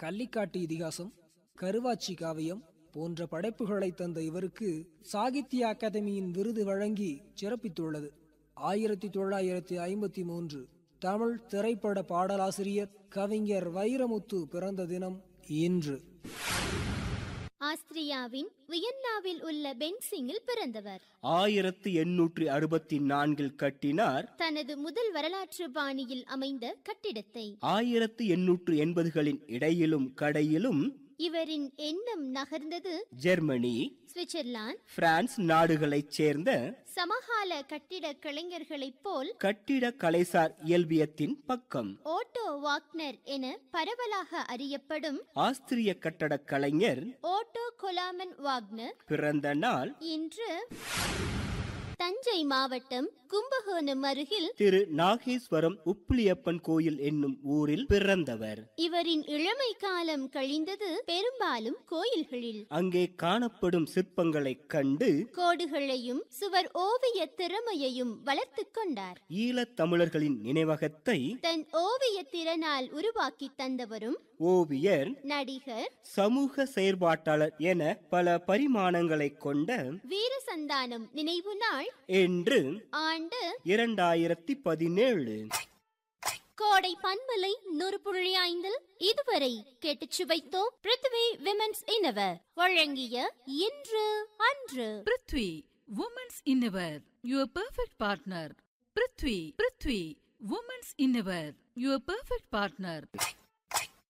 கள்ளிக்காட்டு இதிகாசம் கருவாச்சி காவியம் போன்ற படைப்புகளை தந்த இவருக்கு சாகித்ய அகாதமியின் விருது வழங்கி சிறப்பித்துள்ளது ஆயிரத்தி தொள்ளாயிரத்தி ஐம்பத்தி மூன்று தமிழ் திரைப்பட பாடலாசிரியர் கவிஞர் வைரமுத்து பிறந்த தினம் இன்று ஆஸ்திரியாவின் வியன்னாவில் உள்ள பென்சிங்கில் பிறந்தவர் ஆயிரத்து எண்ணூற்றி அறுபத்தி நான்கில் கட்டினார் தனது முதல் வரலாற்று பாணியில் அமைந்த கட்டிடத்தை ஆயிரத்து எண்ணூற்று எண்பதுகளின் இடையிலும் கடையிலும் இவரின் எண்ணம் நகர்ந்தது ஜெர்மனி சுவிட்சர்லாந்து பிரான்ஸ் நாடுகளைச் சேர்ந்த சமகால கட்டிட கலைஞர்களைப் போல் கட்டிட கலைசார் இயல்பியத்தின் பக்கம் ஓட்டோ வாக்னர் என பரவலாக அறியப்படும் ஆஸ்திரிய கட்டடக் கலைஞர் ஓட்டோ கொலாமன் வாக்னர் பிறந்த நாள் இன்று தஞ்சை மாவட்டம் கும்பகோணம் அருகில் திரு நாகேஸ்வரம் உப்புளியப்பன் கோயில் என்னும் ஊரில் பிறந்தவர் இவரின் இளமை காலம் கழிந்தது பெரும்பாலும் கோயில்களில் அங்கே காணப்படும் சிற்பங்களைக் கண்டு கோடுகளையும் சுவர் ஓவிய திறமையையும் வளர்த்துக் கொண்டார் ஈழத் தமிழர்களின் நினைவகத்தை தன் ஓவிய திறனால் உருவாக்கி தந்தவரும் ஓவியர் நடிகர் சமூக செயற்பாட்டாளர் என பல பரிமாணங்களைக் கொண்ட வீரசந்தானம் நினைவு நாள் என்று ஆண்டு இரண்டாயிரத்தி பதினேழு கோடை பண்பலை நூறு புள்ளி ஐந்தில் இதுவரை கேட்டுச் சுவைத்தோம் பிருத்வி விமென்ஸ் இனவர் வழங்கிய இன்று அன்று prithvi women's innerwear your perfect partner prithvi prithvi women's innerwear your perfect partner